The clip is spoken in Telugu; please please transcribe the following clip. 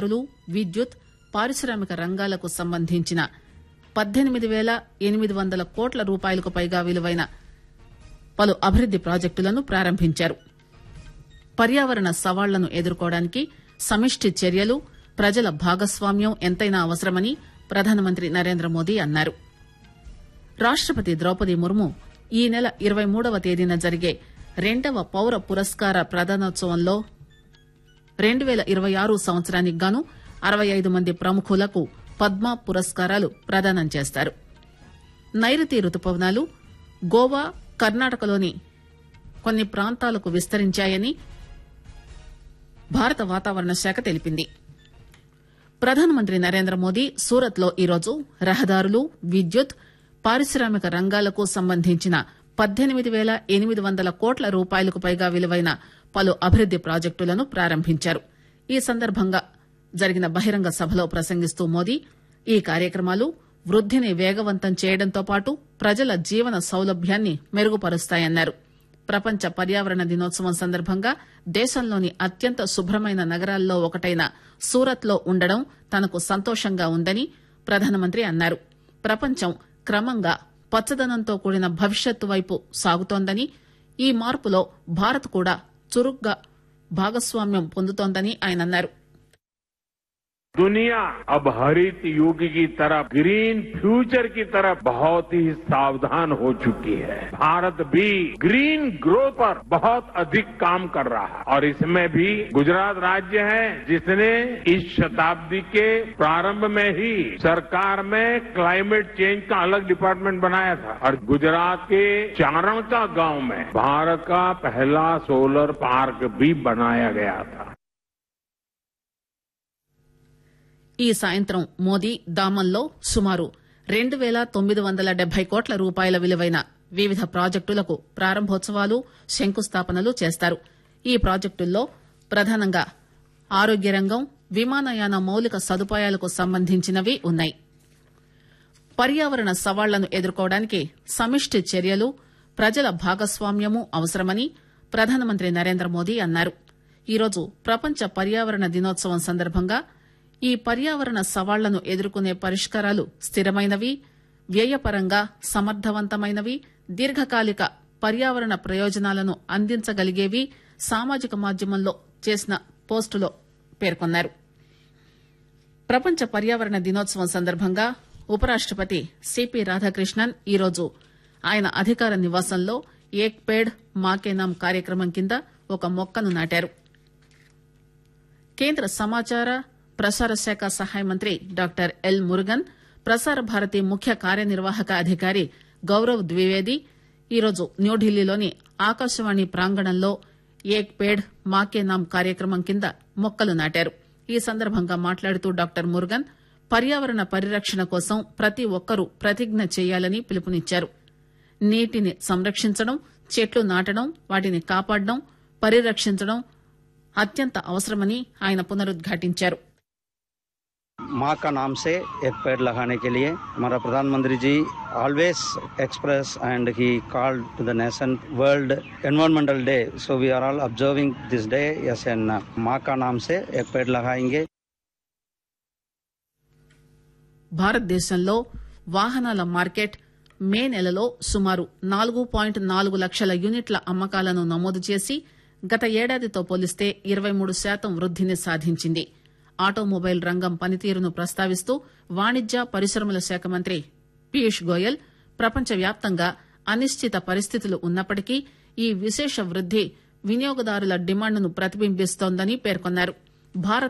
రహదారులు విద్యుత్ పారిశ్రామిక రంగాలకు సంబంధించిన పద్దెనిమిది పేల ఎనిమిది వందల కోట్ల రూపాయలకు పైగా విలువైన పలు అభివృద్ది ప్రాజెక్టులను ప్రారంభించారు పర్యావరణ సవాళ్లను ఎదుర్కోవడానికి సమిష్టి చర్యలు ప్రజల భాగస్వామ్యం ఎంతైనా అవసరమని ప్రధానమంత్రి నరేంద్ర మోదీ అన్నారు రాష్టపతి ద్రౌపది ముర్ము ఈ నెల ఇరవై మూడవ తేదీన జరిగే రెండవ పౌర పురస్కార ప్రదానోత్సవంలో రెండు పేల ఇరవై ఆరు సంవత్సరానికి గాను అరవై ఐదు మంది ప్రముఖులకు పద్మ పురస్కారాలు ప్రదానం చేస్తారు నైరుతి రుతుపవనాలు గోవా కర్ణాటకలోని కొన్ని ప్రాంతాలకు విస్తరించాయని భారత వాతావరణ శాఖ తెలిపింది ప్రధానమంత్రి నరేంద్ర మోదీ సూరత్ లో ఈరోజు రహదారులు విద్యుత్ పారిశ్రామిక రంగాలకు సంబంధించిన పద్దెనిమిది పేల ఎనిమిది వందల కోట్ల రూపాయలకు పైగా విలువైన పలు అభివృద్ది ప్రాజెక్టులను ప్రారంభించారు ఈ సందర్భంగా జరిగిన బహిరంగ సభలో ప్రసంగిస్తూ మోదీ ఈ కార్యక్రమాలు వృద్దిని వేగవంతం చేయడంతో పాటు ప్రజల జీవన సౌలభ్యాన్ని మెరుగుపరుస్తాయన్నారు ప్రపంచ పర్యావరణ దినోత్సవం సందర్భంగా దేశంలోని అత్యంత శుభ్రమైన నగరాల్లో ఒకటైన సూరత్ లో ఉండడం తనకు సంతోషంగా ఉందని ప్రధానమంత్రి అన్నారు ప్రపంచం క్రమంగా పచ్చదనంతో కూడిన భవిష్యత్తు వైపు సాగుతోందని ఈ మార్పులో భారత్ కూడా చురుగ్గా భాగస్వామ్యం పొందుతోందని ఆయన అన్నారు दुनिया अब हरित युग की तरफ ग्रीन फ्यूचर की तरफ बहुत ही सावधान हो चुकी है भारत भी ग्रीन ग्रोथ पर बहुत अधिक काम कर रहा है और इसमें भी गुजरात राज्य है जिसने इस शताब्दी के प्रारंभ में ही सरकार में क्लाइमेट चेंज का अलग डिपार्टमेंट बनाया था और गुजरात के चारण का गांव में भारत का पहला सोलर पार्क भी बनाया गया था ఈ సాయంత్రం మోదీ దామన్లో సుమారు రెండు పేల తొమ్మిది వందల డెబ్బై కోట్ల రూపాయల విలువైన వివిధ ప్రాజెక్టులకు ప్రారంభోత్సవాలు శంకుస్థాపనలు చేస్తారు ఈ ప్రాజెక్టుల్లో ప్రధానంగా ఆరోగ్య రంగం విమానయాన మౌలిక సదుపాయాలకు సంబంధించినవి ఉన్నాయి పర్యావరణ సవాళ్లను ఎదుర్కోవడానికి సమిష్టి చర్యలు ప్రజల భాగస్వామ్యము అవసరమని ప్రధానమంత్రి నరేంద్ర మోదీ అన్నారు ఈరోజు ప్రపంచ పర్యావరణ దినోత్సవం సందర్భంగా ఈ పర్యావరణ సవాళ్లను ఎదుర్కొనే పరిష్కారాలు స్థిరమైనవి వ్యయపరంగా సమర్థవంతమైనవి దీర్ఘకాలిక పర్యావరణ ప్రయోజనాలను అందించగలిగేవి సామాజిక మాధ్యమంలో చేసిన పోస్టులో పేర్కొన్నారు ప్రపంచ పర్యావరణ దినోత్సవం సందర్భంగా ఉపరాష్టపతి సిపి రాధాకృష్ణన్ ఈరోజు ఆయన అధికార నివాసంలో ఏక్ పేడ్ మాకే నామ్ కార్యక్రమం కింద ఒక మొక్కను నాటారు కేంద్ర సమాచార ప్రసార శాఖ సహాయ మంత్రి డాక్టర్ ఎల్ మురుగన్ ప్రసార భారతి ముఖ్య కార్యనిర్వాహక అధికారి గౌరవ్ ద్వివేది ఈరోజు న్యూఢిల్లీలోని ఆకాశవాణి ప్రాంగణంలో ఏక్ పేడ్ మాకే నామ్ కార్యక్రమం కింద మొక్కలు నాటారు ఈ సందర్భంగా మాట్లాడుతూ డాక్టర్ మురుగన్ పర్యావరణ పరిరక్షణ కోసం ప్రతి ఒక్కరూ ప్రతిజ్ఞ చేయాలని పిలుపునిచ్చారు నీటిని సంరక్షించడం చెట్లు నాటడం వాటిని కాపాడడం పరిరక్షించడం అత్యంత అవసరమని ఆయన పునరుద్ఘాటించారు माँ का नाम से एक पेड़ लगाने के लिए हमारा प्रधानमंत्री जी always express and he called to the nation world environmental day so we are all observing this day yes an माँ का नाम से एक पेड़ लगाएंगे భారతదేశంలో వాహనాల మార్కెట్ మే నెలలో సుమారు నాలుగు పాయింట్ నాలుగు లక్షల యూనిట్ల అమ్మకాలను నమోదు చేసి గత ఏడాదితో పోలిస్తే ఇరవై మూడు శాతం వృద్దిని సాధించింది ఆటోమొబైల్ రంగం పనితీరును ప్రస్తావిస్తూ వాణిజ్య పరిశ్రమల శాఖ మంత్రి పీయూష్ గోయల్ ప్రపంచవ్యాప్తంగా అనిశ్చిత పరిస్థితులు ఉన్నప్పటికీ ఈ విశేష వృద్ది వినియోగదారుల డిమాండ్ను ప్రతిబింబిస్తోందని పేర్కొన్నారు భారత్